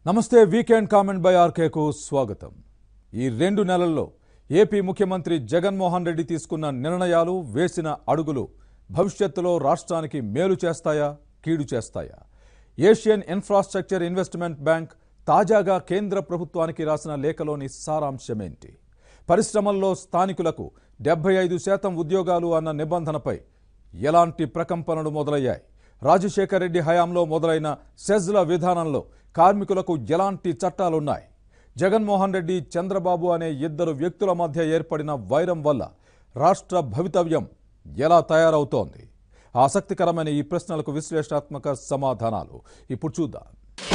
నమస్తే weekend comment by ఆర్కేకు స్వాగతం ఈ రెండు నెలల్లో ఏపీ ముఖ్యమంత్రి జగన్మోహన్ రెడ్డి తీసుకున్న నిర్ణయాలు వేసిన అడుగులు భవిష్యత్తులో రాష్ట్రానికి మేలు చేస్తాయా కీడు చేస్తాయా ఏషియన్ ఇన్ఫ్రాస్ట్రక్చర్ ఇన్వెస్ట్మెంట్ బ్యాంక్ తాజాగా కేంద్ర ప్రభుత్వానికి రాసిన లేఖలోని సారాంశమేంటి పరిశ్రమల్లో స్థానికులకు డెబ్బై ఐదు శాతం ఉద్యోగాలు అన్న నిబంధనపై ఎలాంటి ప్రకంపనలు మొదలయ్యాయి రాజశేఖర్ రెడ్డి హయాంలో మొదలైన సెజ్ల విధానంలో కార్మికులకు ఎలాంటి చట్టాలున్నాయి జగన్మోహన్ రెడ్డి చంద్రబాబు అనే ఇద్దరు వ్యక్తుల మధ్య ఏర్పడిన వైరం వల్ల రాష్ట్ర భవితవ్యం ఎలా తయారవుతోంది ఆసక్తికరమైన ఈ ప్రశ్నలకు విశ్లేషణాత్మక సమాధానాలు ఇప్పుడు చూద్దాం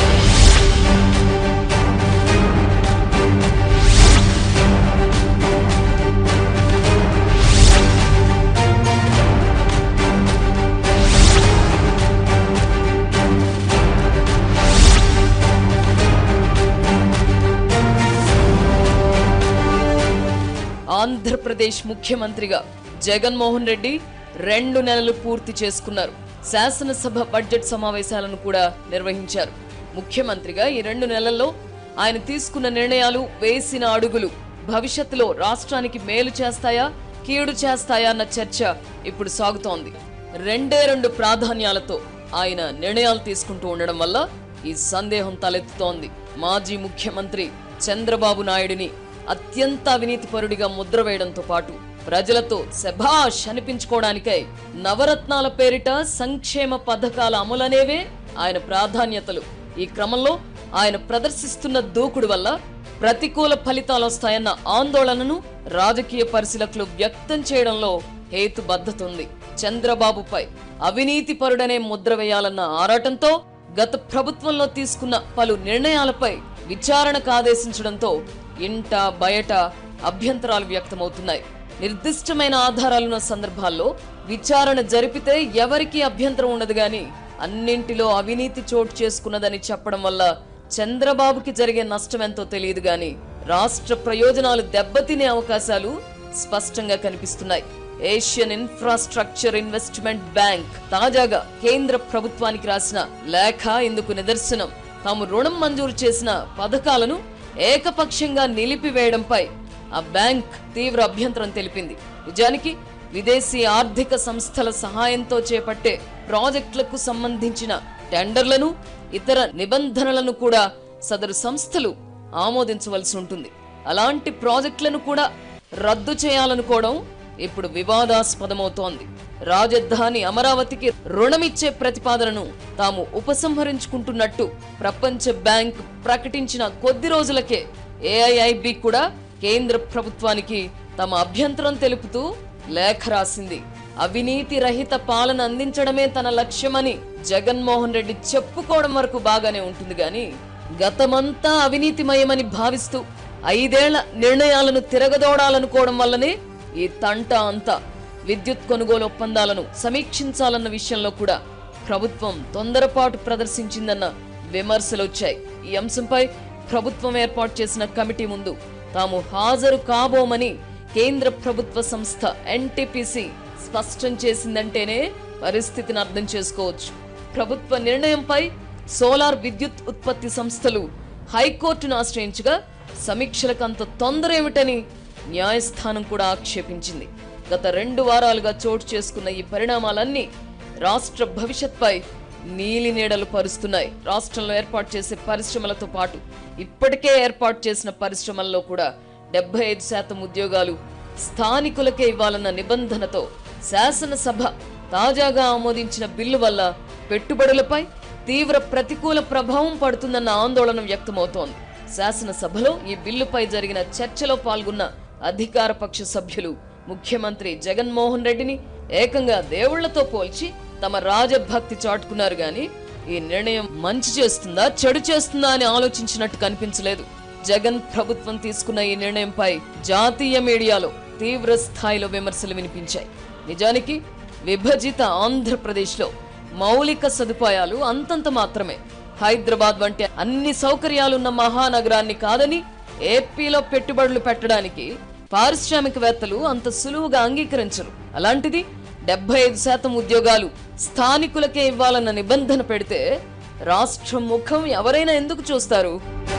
ఆంధ్రప్రదేశ్ ముఖ్యమంత్రిగా జగన్మోహన్ రెడ్డి రెండు నెలలు పూర్తి చేసుకున్నారు శాసనసభ బడ్జెట్ సమావేశాలను కూడా నిర్వహించారు ముఖ్యమంత్రిగా ఈ రెండు నెలల్లో ఆయన తీసుకున్న నిర్ణయాలు వేసిన అడుగులు భవిష్యత్తులో రాష్ట్రానికి మేలు చేస్తాయా కీడు చేస్తాయా అన్న చర్చ ఇప్పుడు సాగుతోంది రెండే రెండు ప్రాధాన్యాలతో ఆయన నిర్ణయాలు తీసుకుంటూ ఉండడం వల్ల ఈ సందేహం తలెత్తుతోంది మాజీ ముఖ్యమంత్రి చంద్రబాబు నాయుడిని అత్యంత అవినీతిపరుడిగా ముద్ర వేయడంతో పాటు ప్రజలతో శభాష్ అనిపించుకోవడానికై నవరత్నాల పేరిట సంక్షేమ పథకాల అమలనేవే ఆయన ప్రాధాన్యతలు ఈ క్రమంలో ఆయన ప్రదర్శిస్తున్న దూకుడు వల్ల ప్రతికూల ఫలితాలు వస్తాయన్న ఆందోళనను రాజకీయ పరిశీలకులు వ్యక్తం చేయడంలో హేతుబద్ధత ఉంది చంద్రబాబుపై అవినీతి పరుడనే ముద్ర వేయాలన్న ఆరాటంతో గత ప్రభుత్వంలో తీసుకున్న పలు నిర్ణయాలపై విచారణకు ఆదేశించడంతో ఇంట బయట అభ్యంతరాలు వ్యక్తమవుతున్నాయి నిర్దిష్టమైన ఆధారాలున్న సందర్భాల్లో విచారణ జరిపితే ఎవరికీ అభ్యంతరం ఉండదు గాని అన్నింటిలో అవినీతి చోటు చేసుకున్నదని చెప్పడం వల్ల చంద్రబాబుకి జరిగే నష్టం ఎంతో తెలియదు గాని రాష్ట్ర ప్రయోజనాలు దెబ్బతినే అవకాశాలు స్పష్టంగా కనిపిస్తున్నాయి ఏషియన్ ఇన్ఫ్రాస్ట్రక్చర్ ఇన్వెస్ట్మెంట్ బ్యాంక్ తాజాగా కేంద్ర ప్రభుత్వానికి రాసిన లేఖ ఇందుకు నిదర్శనం తాము రుణం మంజూరు చేసిన పథకాలను ఏకపక్షంగా నిలిపివేయడంపై ఆ బ్యాంక్ తీవ్ర అభ్యంతరం తెలిపింది నిజానికి విదేశీ ఆర్థిక సంస్థల సహాయంతో చేపట్టే ప్రాజెక్టులకు సంబంధించిన టెండర్లను ఇతర నిబంధనలను కూడా సదరు సంస్థలు ఆమోదించవలసి ఉంటుంది అలాంటి ప్రాజెక్టులను కూడా రద్దు చేయాలనుకోవడం ఇప్పుడు వివాదాస్పదమవుతోంది రాజధాని అమరావతికి రుణమిచ్చే ప్రతిపాదనను తాము ఉపసంహరించుకుంటున్నట్టు ప్రపంచ బ్యాంక్ ప్రకటించిన కొద్ది రోజులకే ఏఐఐబి కూడా కేంద్ర ప్రభుత్వానికి తమ అభ్యంతరం తెలుపుతూ లేఖ రాసింది అవినీతి రహిత పాలన అందించడమే తన లక్ష్యమని జగన్మోహన్ రెడ్డి చెప్పుకోవడం వరకు బాగానే ఉంటుంది గాని గతమంతా అవినీతిమయమని భావిస్తూ ఐదేళ్ల నిర్ణయాలను తిరగదోడాలనుకోవడం వల్లనే ఈ తంట అంతా విద్యుత్ కొనుగోలు ఒప్పందాలను సమీక్షించాలన్న విషయంలో కూడా ప్రభుత్వం తొందరపాటు ప్రదర్శించిందన్న విమర్శలు వచ్చాయి ఈ అంశంపై ప్రభుత్వం ఏర్పాటు చేసిన కమిటీ ముందు తాము హాజరు కాబోమని కేంద్ర ప్రభుత్వ సంస్థ ఎన్టీపీసీ స్పష్టం చేసిందంటేనే పరిస్థితిని అర్థం చేసుకోవచ్చు ప్రభుత్వ నిర్ణయంపై సోలార్ విద్యుత్ ఉత్పత్తి సంస్థలు హైకోర్టును ఆశ్రయించగా సమీక్షలకు అంత తొందర ఏమిటని న్యాయస్థానం కూడా ఆక్షేపించింది గత రెండు వారాలుగా చోటు చేసుకున్న ఈ పరిణామాలన్నీ రాష్ట్ర భవిష్యత్పై నీలి నీడలు పరుస్తున్నాయి రాష్ట్రంలో ఏర్పాటు చేసే పరిశ్రమలతో పాటు ఇప్పటికే ఏర్పాటు చేసిన పరిశ్రమల్లో కూడా డెబ్బై ఐదు శాతం ఉద్యోగాలు స్థానికులకే ఇవ్వాలన్న నిబంధనతో శాసనసభ తాజాగా ఆమోదించిన బిల్లు వల్ల పెట్టుబడులపై తీవ్ర ప్రతికూల ప్రభావం పడుతుందన్న ఆందోళన వ్యక్తమవుతోంది శాసనసభలో ఈ బిల్లుపై జరిగిన చర్చలో పాల్గొన్న అధికార పక్ష సభ్యులు ముఖ్యమంత్రి జగన్మోహన్ రెడ్డిని ఏకంగా దేవుళ్లతో పోల్చి తమ రాజభక్తి చాటుకున్నారు గాని ఈ నిర్ణయం మంచి చేస్తుందా చెడు చేస్తుందా అని ఆలోచించినట్టు కనిపించలేదు జగన్ ప్రభుత్వం తీసుకున్న ఈ నిర్ణయంపై జాతీయ మీడియాలో తీవ్ర స్థాయిలో విమర్శలు వినిపించాయి నిజానికి విభజిత ఆంధ్రప్రదేశ్లో మౌలిక సదుపాయాలు అంతంత మాత్రమే హైదరాబాద్ వంటి అన్ని సౌకర్యాలున్న మహానగరాన్ని కాదని ఏపీలో పెట్టుబడులు పెట్టడానికి పారిశ్రామికవేత్తలు అంత సులువుగా అంగీకరించరు అలాంటిది డెబ్బై ఐదు శాతం ఉద్యోగాలు స్థానికులకే ఇవ్వాలన్న నిబంధన పెడితే రాష్ట్రం ముఖం ఎవరైనా ఎందుకు చూస్తారు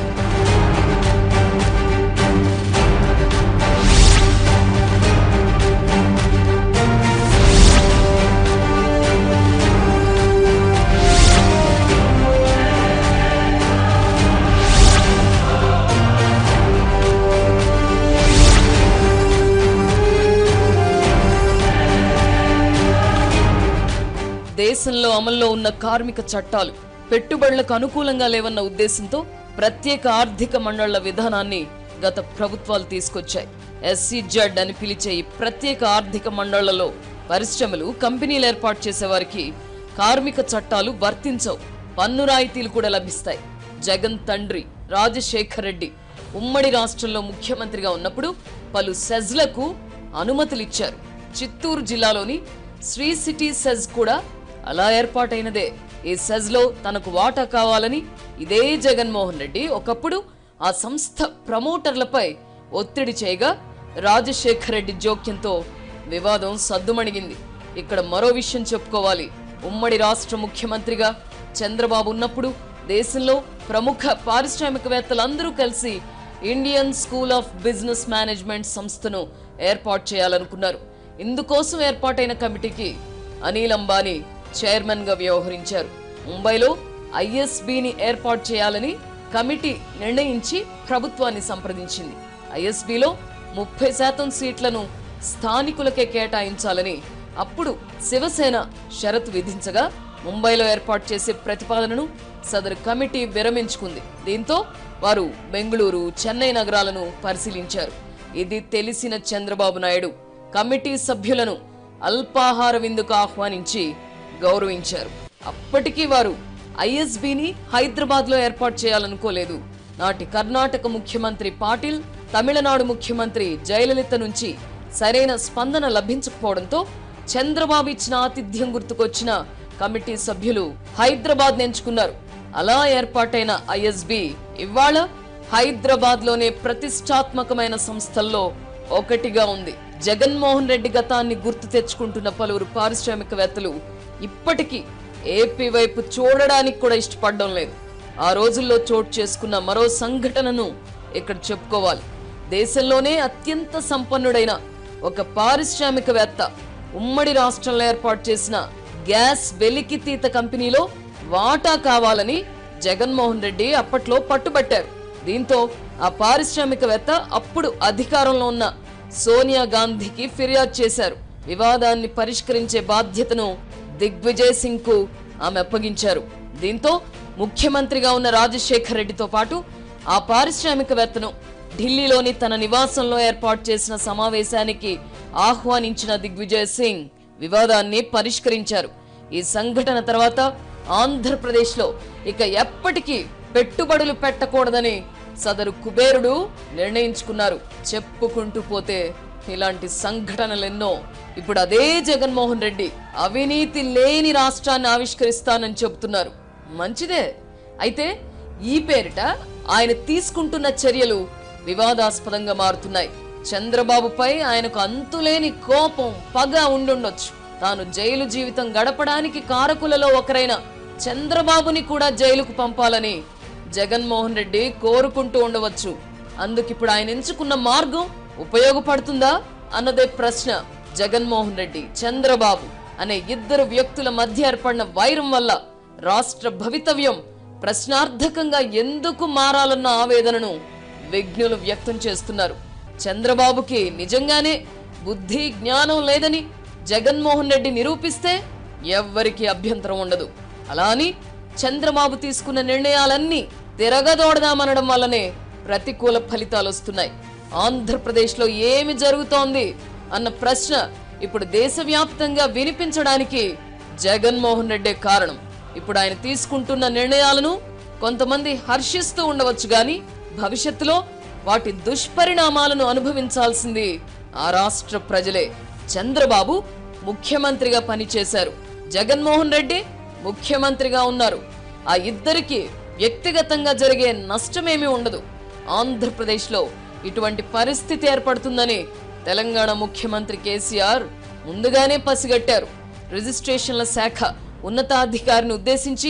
దేశంలో అమల్లో ఉన్న కార్మిక చట్టాలు పెట్టుబడులకు అనుకూలంగా లేవన్న ఉద్దేశంతో ప్రత్యేక ఆర్థిక మండళ్ల విధానాన్ని గత ప్రభుత్వాలు తీసుకొచ్చాయి ఎస్సీ జడ్ అని పిలిచే ఈ ప్రత్యేక ఆర్థిక మండళ్లలో పరిశ్రమలు కంపెనీలు ఏర్పాటు చేసే వారికి కార్మిక చట్టాలు వర్తించవు పన్ను రాయితీలు కూడా లభిస్తాయి జగన్ తండ్రి రాజశేఖర్ రెడ్డి ఉమ్మడి రాష్ట్రంలో ముఖ్యమంత్రిగా ఉన్నప్పుడు పలు సెజ్లకు అనుమతులిచ్చారు చిత్తూరు జిల్లాలోని శ్రీ సిటీ సెజ్ కూడా అలా ఏర్పాటైనదే ఈ సెజ్ లో తనకు వాటా కావాలని ఇదే జగన్మోహన్ రెడ్డి ఒకప్పుడు ఆ సంస్థ ప్రమోటర్లపై ఒత్తిడి చేయగా రాజశేఖర్ రెడ్డి జోక్యంతో వివాదం సద్దుమణిగింది ఇక్కడ మరో విషయం చెప్పుకోవాలి ఉమ్మడి రాష్ట్ర ముఖ్యమంత్రిగా చంద్రబాబు ఉన్నప్పుడు దేశంలో ప్రముఖ పారిశ్రామికవేత్తలందరూ కలిసి Indian School of Business Management సంస్థను ఏర్పాటు చేయాలనుకున్నారు ఇందుకోసం ఏర్పాటైన కమిటీకి అనిల్ అంబానీ చైర్మన్ గా వ్యవహరించారు ముంబైలో ఐఎస్బిని ఏర్పాటు చేయాలని కమిటీ నిర్ణయించి ప్రభుత్వాన్ని సంప్రదించింది ఐఎస్బిలో ముప్పై శాతం సీట్లను స్థానికులకే కేటాయించాలని అప్పుడు శివసేన షరతు విధించగా ముంబైలో ఏర్పాటు చేసే ప్రతిపాదనను సదరు కమిటీ విరమించుకుంది దీంతో వారు బెంగళూరు చెన్నై నగరాలను పరిశీలించారు ఇది తెలిసిన చంద్రబాబు నాయుడు కమిటీ సభ్యులను అల్పాహార విందుకు ఆహ్వానించి గౌరవించారు అప్పటికీ వారు ఐఎస్బిని హైదరాబాద్ లో ఏర్పాటు చేయాలనుకోలేదు నాటి కర్ణాటక ముఖ్యమంత్రి పాటిల్ తమిళనాడు ముఖ్యమంత్రి జయలలిత నుంచి సరైన స్పందన లభించకపోవడంతో చంద్రబాబు ఇచ్చిన ఆతిథ్యం గుర్తుకొచ్చిన కమిటీ సభ్యులు హైదరాబాద్ ఎంచుకున్నారు అలా ఏర్పాటైన ఐఎస్బి ఇవాళ హైదరాబాద్ లోనే ప్రతిష్టాత్మకమైన సంస్థల్లో ఒకటిగా ఉంది జగన్మోహన్ రెడ్డి గతాన్ని గుర్తు తెచ్చుకుంటున్న పలువురు పారిశ్రామికవేత్తలు ఇప్పటికీ ఏపీ వైపు చూడడానికి కూడా ఇష్టపడడం లేదు ఆ రోజుల్లో చోటు చేసుకున్న మరో సంఘటనను ఇక్కడ చెప్పుకోవాలి దేశంలోనే అత్యంత సంపన్నుడైన ఒక పారిశ్రామికవేత్త ఉమ్మడి రాష్ట్రంలో ఏర్పాటు చేసిన గ్యాస్ వెలికితీత కంపెనీలో వాటా కావాలని జగన్మోహన్ రెడ్డి అప్పట్లో పట్టుబట్టారు దీంతో ఆ పారిశ్రామికవేత్త అప్పుడు అధికారంలో ఉన్న సోనియా గాంధీకి ఫిర్యాదు చేశారు వివాదాన్ని పరిష్కరించే బాధ్యతను దిగ్విజయ్ సింగ్ కు ఆమె అప్పగించారు దీంతో ముఖ్యమంత్రిగా ఉన్న రాజశేఖర్ రెడ్డితో పాటు ఆ పారిశ్రామికవేత్తను ఢిల్లీలోని తన నివాసంలో ఏర్పాటు చేసిన సమావేశానికి ఆహ్వానించిన దిగ్విజయ్ సింగ్ వివాదాన్ని పరిష్కరించారు ఈ సంఘటన తర్వాత ఆంధ్రప్రదేశ్లో ఇక ఎప్పటికీ పెట్టుబడులు పెట్టకూడదని సదరు కుబేరుడు నిర్ణయించుకున్నారు చెప్పుకుంటూ పోతే ఇలాంటి సంఘటనలెన్నో ఇప్పుడు అదే జగన్మోహన్ రెడ్డి అవినీతి లేని రాష్ట్రాన్ని ఆవిష్కరిస్తానని చెబుతున్నారు మంచిదే అయితే ఈ పేరిట ఆయన తీసుకుంటున్న చర్యలు వివాదాస్పదంగా మారుతున్నాయి చంద్రబాబుపై ఆయనకు అంతులేని కోపం పగ ఉండుండొచ్చు తాను జైలు జీవితం గడపడానికి కారకులలో ఒకరైన చంద్రబాబుని కూడా జైలుకు పంపాలని జగన్మోహన్ రెడ్డి కోరుకుంటూ ఉండవచ్చు అందుకిప్పుడు ఆయన ఎంచుకున్న మార్గం ఉపయోగపడుతుందా అన్నదే ప్రశ్న జగన్మోహన్ రెడ్డి చంద్రబాబు అనే ఇద్దరు వ్యక్తుల మధ్య ఏర్పడిన వైరం వల్ల రాష్ట్ర భవితవ్యం ప్రశ్నార్థకంగా ఎందుకు మారాలన్న ఆవేదనను విజ్ఞులు వ్యక్తం చేస్తున్నారు చంద్రబాబుకి నిజంగానే బుద్ధి జ్ఞానం లేదని జగన్మోహన్ రెడ్డి నిరూపిస్తే ఎవ్వరికీ అభ్యంతరం ఉండదు అలా అని చంద్రబాబు తీసుకున్న నిర్ణయాలన్నీ తిరగదోడదామనడం వల్లనే ప్రతికూల ఫలితాలు వస్తున్నాయి ఆంధ్రప్రదేశ్లో ఏమి జరుగుతోంది అన్న ప్రశ్న ఇప్పుడు దేశవ్యాప్తంగా వినిపించడానికి జగన్మోహన్ రెడ్డే కారణం ఇప్పుడు ఆయన తీసుకుంటున్న నిర్ణయాలను కొంతమంది హర్షిస్తూ ఉండవచ్చు గాని భవిష్యత్తులో వాటి దుష్పరిణామాలను అనుభవించాల్సింది ఆ రాష్ట్ర ప్రజలే చంద్రబాబు ముఖ్యమంత్రిగా పనిచేశారు జగన్మోహన్ రెడ్డి ముఖ్యమంత్రిగా ఉన్నారు ఆ ఇద్దరికి వ్యక్తిగతంగా జరిగే నష్టమేమీ ఉండదు ఆంధ్రప్రదేశ్లో ఇటువంటి పరిస్థితి ఏర్పడుతుందని తెలంగాణ ముఖ్యమంత్రి కేసీఆర్ ముందుగానే పసిగట్టారు రిజిస్ట్రేషన్ల శాఖ ఉన్నతాధికారిని ఉద్దేశించి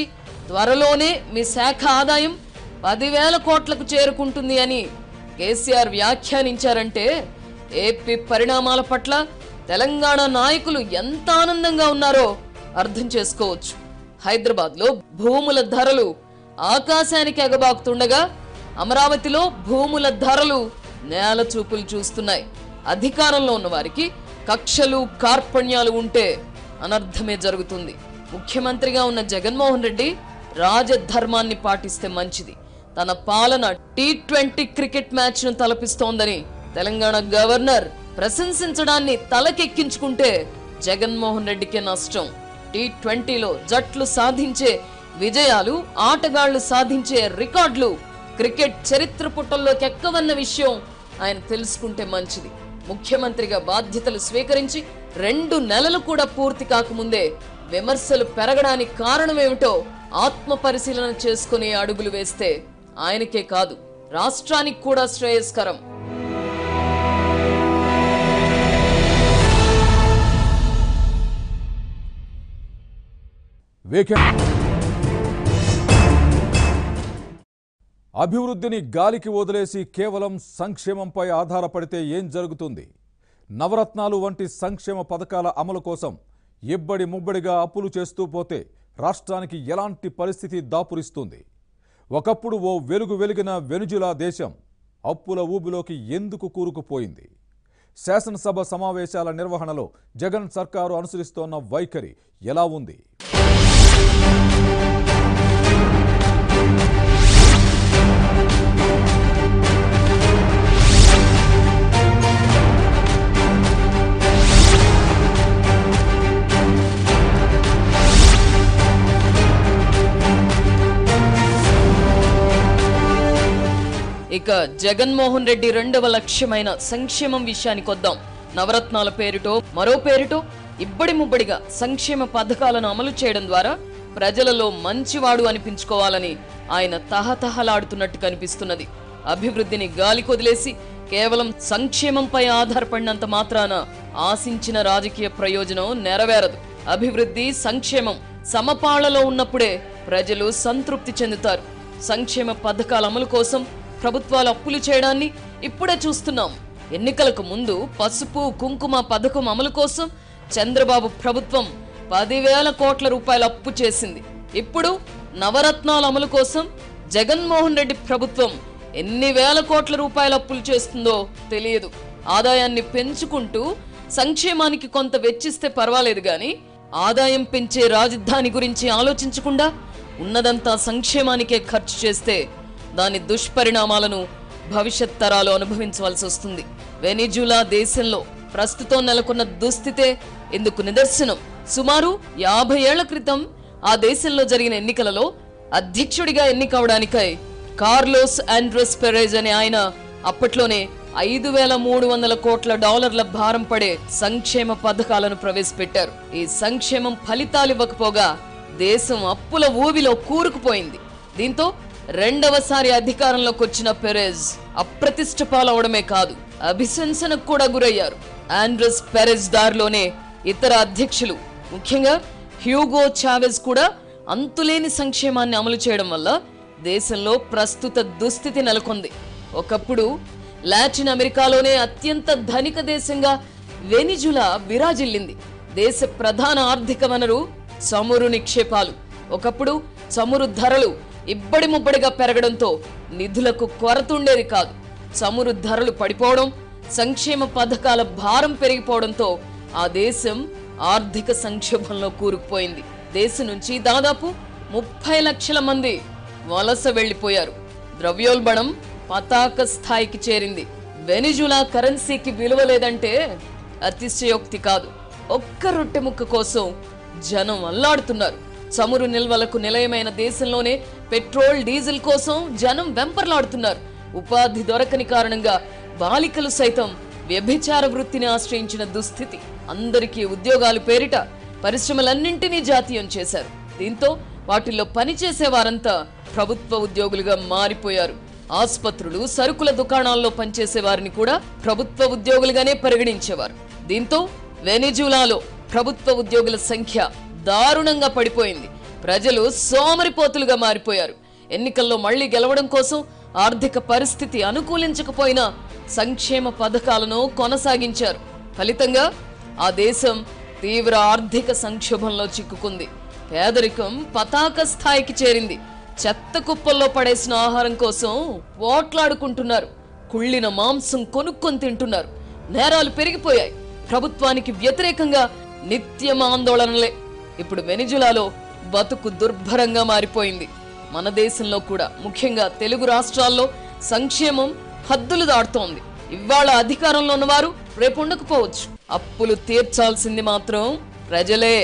త్వరలోనే మీ శాఖ ఆదాయం పదివేల కోట్లకు చేరుకుంటుంది అని కేసీఆర్ వ్యాఖ్యానించారంటే ఏపీ పరిణామాల పట్ల తెలంగాణ నాయకులు ఎంత ఆనందంగా ఉన్నారో అర్థం చేసుకోవచ్చు హైదరాబాద్ లో భూముల ధరలు ఆకాశానికి ఎగబాకుతుండగా అమరావతిలో భూముల ధరలు నేల చూపులు చూస్తున్నాయి అధికారంలో ఉన్న వారికి కక్షలు కార్పణ్యాలు ఉంటే అనర్థమే జరుగుతుంది ముఖ్యమంత్రిగా ఉన్న జగన్మోహన్ రెడ్డి రాజధర్మాన్ని పాటిస్తే మంచిది తన పాలన టీ ట్వంటీ క్రికెట్ మ్యాచ్ ను తలపిస్తోందని తెలంగాణ గవర్నర్ ప్రశంసించడాన్ని తలకెక్కించుకుంటే జగన్మోహన్ రెడ్డికే నష్టం టీ ట్వంటీలో జట్లు సాధించే విజయాలు ఆటగాళ్లు సాధించే రికార్డులు క్రికెట్ చరిత్ర పుటల్లోకి ఎక్కవన్న విషయం ఆయన తెలుసుకుంటే మంచిది ముఖ్యమంత్రిగా బాధ్యతలు స్వీకరించి రెండు నెలలు కూడా పూర్తి కాకముందే విమర్శలు పెరగడానికి కారణమేమిటో ఆత్మ పరిశీలన చేసుకుని అడుగులు వేస్తే ఆయనకే కాదు రాష్ట్రానికి కూడా శ్రేయస్కరం వీకెండ్ అభివృద్ధిని గాలికి వదిలేసి కేవలం సంక్షేమంపై ఆధారపడితే ఏం జరుగుతుంది నవరత్నాలు వంటి సంక్షేమ పథకాల అమలు కోసం ఇబ్బడి ముబ్బడిగా అప్పులు చేస్తూ పోతే రాష్ట్రానికి ఎలాంటి పరిస్థితి దాపురిస్తుంది ఒకప్పుడు ఓ వెలుగు వెలిగిన వెనుజులా దేశం అప్పుల ఊబిలోకి ఎందుకు కూరుకుపోయింది శాసనసభ సమావేశాల నిర్వహణలో జగన్ సర్కారు అనుసరిస్తోన్న వైఖరి ఎలా ఉంది ఇక జగన్మోహన్ రెడ్డి రెండవ లక్ష్యమైన సంక్షేమం విషయానికి వద్దాం నవరత్నాల పేరుటో మరో పేరుటో ఇబ్బడి ముబ్బడిగా సంక్షేమ పథకాలను అమలు చేయడం ద్వారా ప్రజలలో మంచివాడు అనిపించుకోవాలని ఆయన తహతహలాడుతున్నట్టు కనిపిస్తున్నది అభివృద్ధిని గాలి కొదిలేసి కేవలం సంక్షేమంపై ఆధారపడినంత మాత్రాన ఆశించిన రాజకీయ ప్రయోజనం నెరవేరదు అభివృద్ధి సంక్షేమం సమపాళ్లలో ఉన్నప్పుడే ప్రజలు సంతృప్తి చెందుతారు సంక్షేమ పథకాల అమలు కోసం ప్రభుత్వాలు అప్పులు చేయడాన్ని ఇప్పుడే చూస్తున్నాం ఎన్నికలకు ముందు పసుపు కుంకుమ పథకం అమలు కోసం చంద్రబాబు ప్రభుత్వం పదివేల కోట్ల రూపాయల అప్పు చేసింది ఇప్పుడు నవరత్నాల అమలు కోసం జగన్మోహన్ రెడ్డి ప్రభుత్వం ఎన్ని వేల కోట్ల రూపాయల అప్పులు చేస్తుందో తెలియదు ఆదాయాన్ని పెంచుకుంటూ సంక్షేమానికి కొంత వెచ్చిస్తే పర్వాలేదు గాని ఆదాయం పెంచే రాజధాని గురించి ఆలోచించకుండా ఉన్నదంతా సంక్షేమానికే ఖర్చు చేస్తే దాని దుష్పరిణామాలను భవిష్యత్ తరాలు అనుభవించవలసి వస్తుంది వెనిజులా దేశంలో ప్రస్తుతం నెలకొన్న దుస్థితే ఇందుకు నిదర్శనం సుమారు యాభై ఏళ్ల క్రితం ఆ దేశంలో జరిగిన ఎన్నికలలో అధ్యక్షుడిగా ఎన్నికవడానికై కార్లోస్ ఆండ్రెస్ పెరేజ్ అనే ఆయన అప్పట్లోనే ఐదు వేల మూడు వందల కోట్ల డాలర్ల భారం పడే సంక్షేమ పథకాలను ప్రవేశపెట్టారు ఈ సంక్షేమం ఫలితాలు ఇవ్వకపోగా దేశం అప్పుల ఊబిలో కూరుకుపోయింది దీంతో రెండవసారి అధికారంలోకి వచ్చిన పెరెజ్ అప్రతిష్ట పాలవడమే కాదు అభిశంసనకు కూడా గురయ్యారు ఆండ్రస్ పెరెజ్ దారిలోనే ఇతర అధ్యక్షులు ముఖ్యంగా హ్యూగో చావెజ్ కూడా అంతులేని సంక్షేమాన్ని అమలు చేయడం వల్ల దేశంలో ప్రస్తుత దుస్థితి నెలకొంది ఒకప్పుడు లాటిన్ అమెరికాలోనే అత్యంత ధనిక దేశంగా వెనిజులా విరాజిల్లింది దేశ ప్రధాన ఆర్థిక వనరు చమురు నిక్షేపాలు ఒకప్పుడు చమురు ధరలు ఇబ్బడి ముబ్బడిగా పెరగడంతో నిధులకు కొరత ఉండేది కాదు చమురు ధరలు పడిపోవడం సంక్షేమ పథకాల భారం పెరిగిపోవడంతో ఆ దేశం ఆర్థిక సంక్షోభంలో కూరుకుపోయింది దేశం నుంచి దాదాపు ముప్పై లక్షల మంది వలస వెళ్లిపోయారు ద్రవ్యోల్బణం పతాక స్థాయికి చేరింది వెనిజులా కరెన్సీకి విలువ లేదంటే అతిశయోక్తి కాదు ఒక్క రొట్టె ముక్క కోసం జనం అల్లాడుతున్నారు చమురు నిల్వలకు నిలయమైన దేశంలోనే పెట్రోల్ డీజిల్ కోసం జనం వెంపర్లాడుతున్నారు ఉపాధి దొరకని కారణంగా బాలికలు సైతం వ్యభిచార వృత్తిని ఆశ్రయించిన దుస్థితి అందరికీ ఉద్యోగాలు పేరిట పరిశ్రమలన్నింటినీ జాతీయం చేశారు దీంతో వాటిల్లో పనిచేసే వారంతా ప్రభుత్వ ఉద్యోగులుగా మారిపోయారు ఆసుపత్రులు సరుకుల దుకాణాల్లో పనిచేసే వారిని కూడా ప్రభుత్వ ఉద్యోగులుగానే పరిగణించేవారు దీంతో వెనిజులాలో ప్రభుత్వ ఉద్యోగుల సంఖ్య దారుణంగా పడిపోయింది ప్రజలు సోమరిపోతులుగా మారిపోయారు ఎన్నికల్లో మళ్లీ గెలవడం కోసం ఆర్థిక పరిస్థితి అనుకూలించకపోయినా సంక్షేమ పథకాలను కొనసాగించారు ఫలితంగా ఆ దేశం తీవ్ర ఆర్థిక సంక్షోభంలో చిక్కుకుంది పేదరికం పతాక స్థాయికి చేరింది చెత్త కుప్పల్లో పడేసిన ఆహారం కోసం పోట్లాడుకుంటున్నారు కుళ్ళిన మాంసం కొనుక్కొని తింటున్నారు నేరాలు పెరిగిపోయాయి ప్రభుత్వానికి వ్యతిరేకంగా నిత్యం ఆందోళనలే ఇప్పుడు వెనిజులాలో బతుకు దుర్భరంగా మారిపోయింది మన దేశంలో కూడా ముఖ్యంగా తెలుగు రాష్ట్రాల్లో సంక్షేమం హద్దులు దాటుతోంది ఇవాళ అధికారంలో ఉన్నవారు రేపు ఉండకపోవచ్చు అప్పులు తీర్చాల్సింది మాత్రం ప్రజలే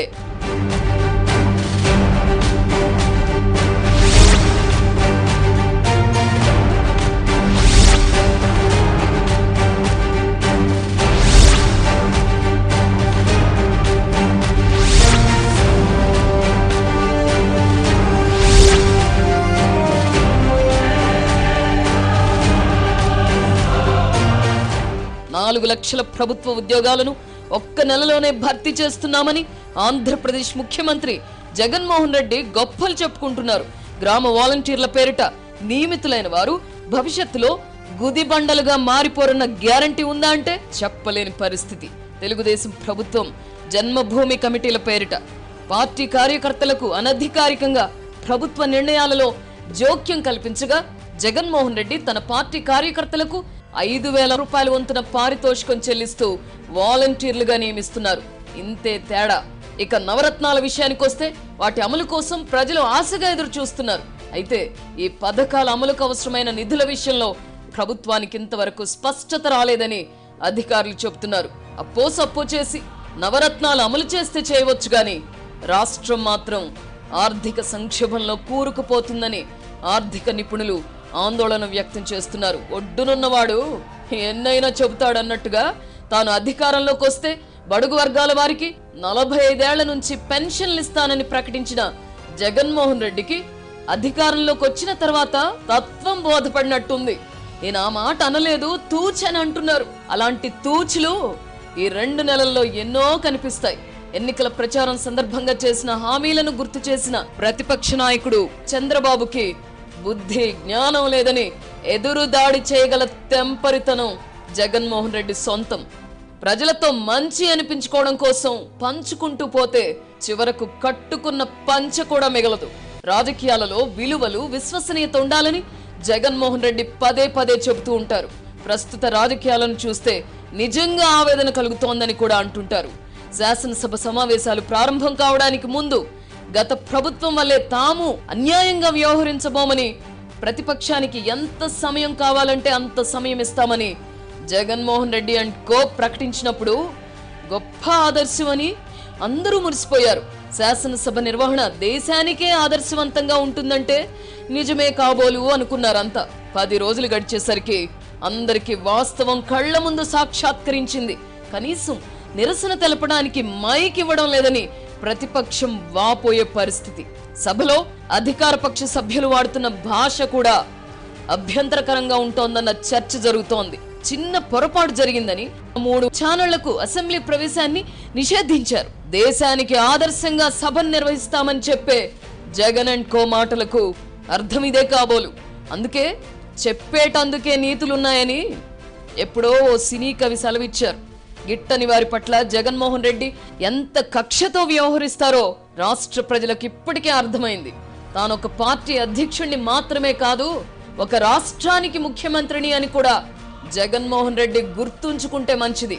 నాలుగు లక్షల ప్రభుత్వ ఉద్యోగాలను ఒక్క నెలలోనే భర్తీ చేస్తున్నామని ఆంధ్రప్రదేశ్ ముఖ్యమంత్రి జగన్మోహన్ రెడ్డి గొప్పలు చెప్పుకుంటున్నారు గ్రామ వాలంటీర్ల పేరిట నియమితులైన వారు భవిష్యత్తులో గుదిబండలుగా మారిపోరన్న గ్యారంటీ ఉందా అంటే చెప్పలేని పరిస్థితి తెలుగుదేశం ప్రభుత్వం జన్మభూమి కమిటీల పేరిట పార్టీ కార్యకర్తలకు అనధికారికంగా ప్రభుత్వ నిర్ణయాలలో జోక్యం కల్పించగా జగన్మోహన్ రెడ్డి తన పార్టీ కార్యకర్తలకు ఐదు వేల రూపాయల వంతున పారితోషికం చెల్లిస్తూ వాలంటీర్లుగా నియమిస్తున్నారు ఇంతే తేడా ఇక నవరత్నాల విషయానికొస్తే వాటి అమలు కోసం ప్రజలు ఆశగా ఎదురు చూస్తున్నారు అయితే ఈ పథకాల అమలుకు అవసరమైన నిధుల విషయంలో ప్రభుత్వానికి ఇంతవరకు స్పష్టత రాలేదని అధికారులు చెబుతున్నారు అప్పో సప్పో చేసి నవరత్నాలు అమలు చేస్తే చేయవచ్చు గాని రాష్ట్రం మాత్రం ఆర్థిక సంక్షోభంలో కూరుకుపోతుందని ఆర్థిక నిపుణులు ఆందోళన వ్యక్తం చేస్తున్నారు ఒడ్డునున్నవాడు ఎన్నైనా చెబుతాడన్నట్టుగా తాను అధికారంలోకి వస్తే బడుగు వర్గాల వారికి నలభై ఐదేళ్ల నుంచి పెన్షన్లు ఇస్తానని ప్రకటించిన జగన్మోహన్ రెడ్డికి అధికారంలోకి వచ్చిన తర్వాత తత్వం బోధపడినట్టుంది నేను ఆ మాట అనలేదు తూచని అంటున్నారు అలాంటి తూచులు ఈ రెండు నెలల్లో ఎన్నో కనిపిస్తాయి ఎన్నికల ప్రచారం సందర్భంగా చేసిన హామీలను గుర్తు చేసిన ప్రతిపక్ష నాయకుడు చంద్రబాబుకి బుద్ధి జ్ఞానం లేదని ఎదురు దాడి చేయగల తెంపరితనం జగన్మోహన్ రెడ్డి సొంతం ప్రజలతో మంచి అనిపించుకోవడం కోసం పంచుకుంటూ పోతే చివరకు కట్టుకున్న పంచ కూడా మిగలదు రాజకీయాలలో విలువలు విశ్వసనీయత ఉండాలని జగన్మోహన్ రెడ్డి పదే పదే చెబుతూ ఉంటారు ప్రస్తుత రాజకీయాలను చూస్తే నిజంగా ఆవేదన కలుగుతోందని కూడా అంటుంటారు శాసనసభ సమావేశాలు ప్రారంభం కావడానికి ముందు గత ప్రభుత్వం వల్లే తాము అన్యాయంగా వ్యవహరించబోమని ప్రతిపక్షానికి ఎంత సమయం కావాలంటే అంత సమయం ఇస్తామని జగన్మోహన్ రెడ్డి అండ్ కో ప్రకటించినప్పుడు గొప్ప ఆదర్శం అని అందరూ మురిసిపోయారు శాసనసభ నిర్వహణ దేశానికే ఆదర్శవంతంగా ఉంటుందంటే నిజమే కాబోలు అనుకున్నారంతా పది రోజులు గడిచేసరికి అందరికీ వాస్తవం కళ్ళ ముందు సాక్షాత్కరించింది కనీసం నిరసన తెలపడానికి మైక్ ఇవ్వడం లేదని ప్రతిపక్షం వాపోయే పరిస్థితి సభలో అధికార పక్ష సభ్యులు వాడుతున్న భాష కూడా అభ్యంతరకరంగా ఉంటోందన్న చర్చ జరుగుతోంది చిన్న పొరపాటు జరిగిందని మూడు ఛానళ్లకు అసెంబ్లీ ప్రవేశాన్ని నిషేధించారు దేశానికి ఆదర్శంగా సభను నిర్వహిస్తామని చెప్పే జగన్ అండ్ కో మాటలకు అర్థం ఇదే కాబోలు అందుకే చెప్పేటందుకే నీతులున్నాయని ఎప్పుడో ఓ సినీ కవి సెలవిచ్చారు గిట్టని వారి పట్ల జగన్మోహన్ రెడ్డి ఎంత కక్షతో వ్యవహరిస్తారో రాష్ట్ర ప్రజలకు ఇప్పటికే అర్థమైంది తాను ఒక పార్టీ అధ్యక్షుణ్ణి మాత్రమే కాదు ఒక రాష్ట్రానికి ముఖ్యమంత్రిని అని కూడా జగన్మోహన్ రెడ్డి గుర్తుంచుకుంటే మంచిది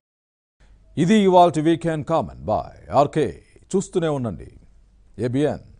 ఇది ఇవాల్టి వీకెండ్ కామన్ బాయ్ ఆర్కే చూస్తూనే ఉండండి ఏబిఎన్